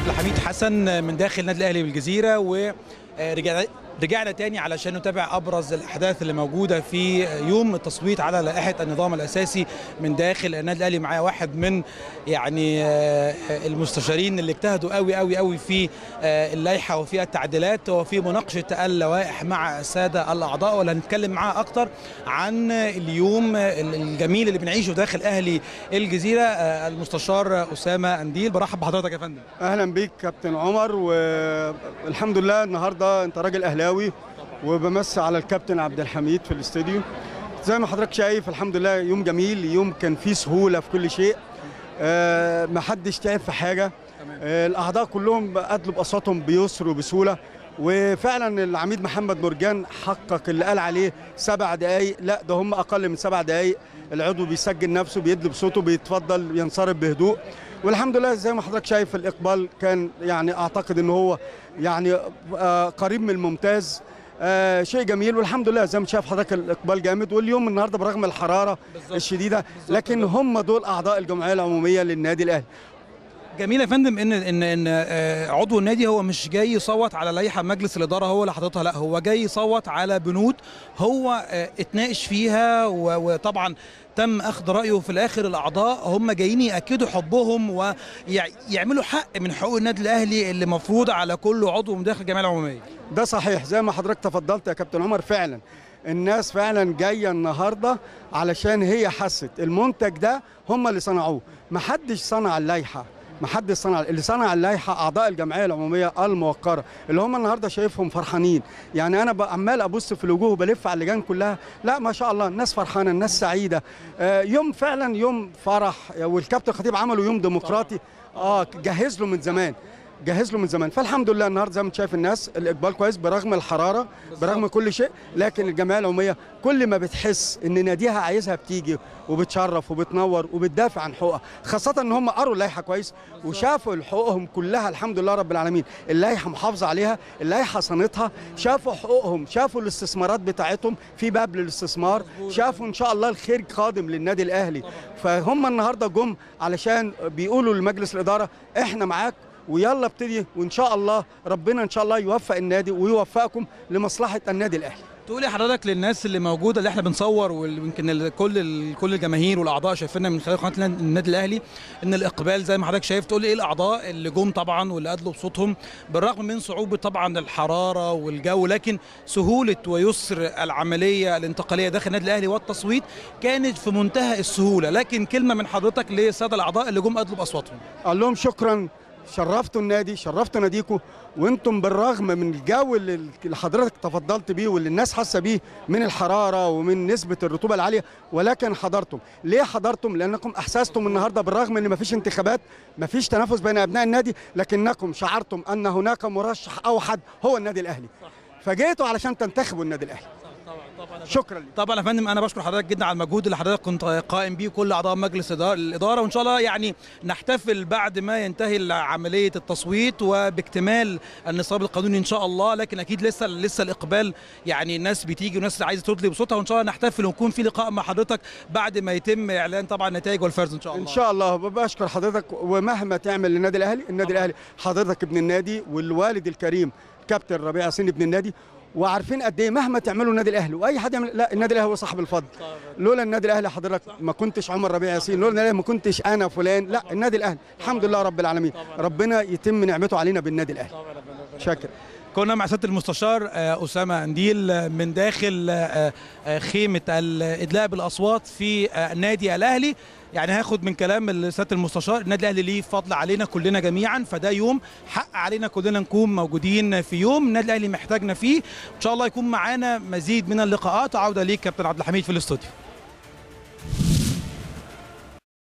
عبد الحميد حسن من داخل النادي الاهلي بالجزيره ورجعنا رجعنا تاني علشان نتابع ابرز الاحداث اللي موجوده في يوم التصويت على لائحه النظام الاساسي من داخل النادي الاهلي معايا واحد من يعني المستشارين اللي اجتهدوا قوي قوي قوي في اللائحه وفي التعديلات وفي مناقشه اللوائح مع الساده الاعضاء واللي هنتكلم معاه اكتر عن اليوم الجميل اللي بنعيشه داخل اهلي الجزيره المستشار اسامه انديل برحب بحضرتك يا فندم اهلا بيك كابتن عمر والحمد لله النهارده انت راجل اهلاوي وبمس على الكابتن عبد الحميد في الاستوديو زي ما حضرتك شايف الحمد لله يوم جميل يوم كان فيه سهوله في كل شيء آه ما حدش تعب في حاجه آه الاعضاء كلهم ادلوا باصواتهم بيسر وبسهوله وفعلا العميد محمد مرجان حقق اللي قال عليه سبع دقايق لا ده هم اقل من سبع دقايق العضو بيسجل نفسه بيدلي بصوته بيتفضل ينصرف بهدوء والحمد لله زي ما حضرتك شايف الاقبال كان يعني اعتقد ان هو يعني آه قريب من الممتاز آه شيء جميل والحمد لله زي ما شايف حضرتك الاقبال جامد واليوم النهارده برغم الحراره بالزبط. الشديده بالزبط. لكن هم دول اعضاء الجمعيه العموميه للنادي الاهلي جميل يا فندم ان ان ان عضو النادي هو مش جاي يصوت على لائحه مجلس الاداره هو اللي حاططها لا هو جاي يصوت على بنود هو اتناقش فيها وطبعا تم اخذ رايه في الاخر الاعضاء هم جايين ياكدوا حبهم ويعملوا حق من حقوق النادي الاهلي اللي مفروض على كل عضو من داخل الجمعيه العموميه ده صحيح زي ما حضرتك تفضلت يا كابتن عمر فعلا الناس فعلا جايه النهارده علشان هي حست المنتج ده هم اللي صنعوه محدش صنع اللائحه ما حد صنع اللي صنع اللائحه اعضاء الجمعيه العموميه الموقره اللي هم النهارده شايفهم فرحانين يعني انا عمال ابص في الوجوه وبلف على اللجان كلها لا ما شاء الله الناس فرحانه الناس سعيده آه يوم فعلا يوم فرح والكابتن خطيب عملوا يوم ديمقراطي اه جهز له من زمان جهز له من زمان فالحمد لله النهارده زي ما انت شايف الناس الاقبال كويس برغم الحراره برغم كل شيء لكن الجمعيه العموميه كل ما بتحس ان ناديها عايزها بتيجي وبتشرف وبتنور وبتدافع عن حقوقها خاصه ان هم قروا اللائحه كويس وشافوا حقوقهم كلها الحمد لله رب العالمين اللائحه محافظه عليها اللائحه صنتها شافوا حقوقهم شافوا الاستثمارات بتاعتهم في باب للاستثمار شافوا ان شاء الله الخير قادم للنادي الاهلي فهم النهارده جم علشان بيقولوا لمجلس الاداره احنا معاك ويلا ابتدي وان شاء الله ربنا ان شاء الله يوفق النادي ويوفقكم لمصلحه النادي الاهلي تقولي حضرتك للناس اللي موجوده اللي احنا بنصور ويمكن كل كل الجماهير والاعضاء شايفيننا من خلال قناه النادي الاهلي ان الاقبال زي ما حضرتك شايف تقول ايه الاعضاء اللي جم طبعا واللي ادلوا بصوتهم بالرغم من صعوبه طبعا الحراره والجو لكن سهوله ويسر العمليه الانتقاليه داخل النادي الاهلي والتصويت كانت في منتهى السهوله لكن كلمه من حضرتك للساده الاعضاء اللي جم ادلوا باصواتهم قال لهم شكرا شرفتوا النادي شرفتوا ناديكم وانتم بالرغم من الجو اللي حضرتك تفضلت بيه واللي الناس حاسه بيه من الحراره ومن نسبه الرطوبه العاليه ولكن حضرتم ليه حضرتم لانكم احسستم النهارده بالرغم ان مفيش انتخابات مفيش تنافس بين ابناء النادي لكنكم شعرتم ان هناك مرشح اوحد هو النادي الاهلي فجيتوا علشان تنتخبوا النادي الاهلي طبعا شكرا لك طبعا يا فندم انا بشكر حضرتك جدا على المجهود اللي حضرتك كنت قائم بيه كل اعضاء مجلس الاداره وان شاء الله يعني نحتفل بعد ما ينتهي عمليه التصويت وباكتمال النصاب القانوني ان شاء الله لكن اكيد لسه لسه الاقبال يعني الناس بتيجي وناس عايزه تطلب بصوتها وان شاء الله نحتفل ونكون في لقاء مع حضرتك بعد ما يتم اعلان طبعا النتائج والفرز ان شاء الله ان شاء الله بشكر حضرتك ومهما تعمل للنادي الاهلي النادي الاهلي حضرتك ابن النادي والوالد الكريم كابتن ربيع ياسين ابن النادي وعارفين قد ايه مهما تعملوا النادي الاهلي واي حد يعمل لا النادي الاهلي هو صاحب الفضل لولا النادي الاهلي حضرتك ما كنتش عمر ربيع ياسين لولا النادي ما كنتش انا فلان لا النادي الاهلي الحمد لله رب العالمين ربنا يتم نعمته علينا بالنادي الاهلي شاكر كنا مع سياده المستشار اسامه انديل من داخل خيمه الادلاء بالاصوات في النادي الاهلي يعني هاخد من كلام سياده المستشار النادي الاهلي ليه فضل علينا كلنا جميعا فده يوم حق علينا كلنا نكون موجودين في يوم النادي الاهلي محتاجنا فيه ان شاء الله يكون معانا مزيد من اللقاءات عوده ليك كابتن عبد الحميد في الاستوديو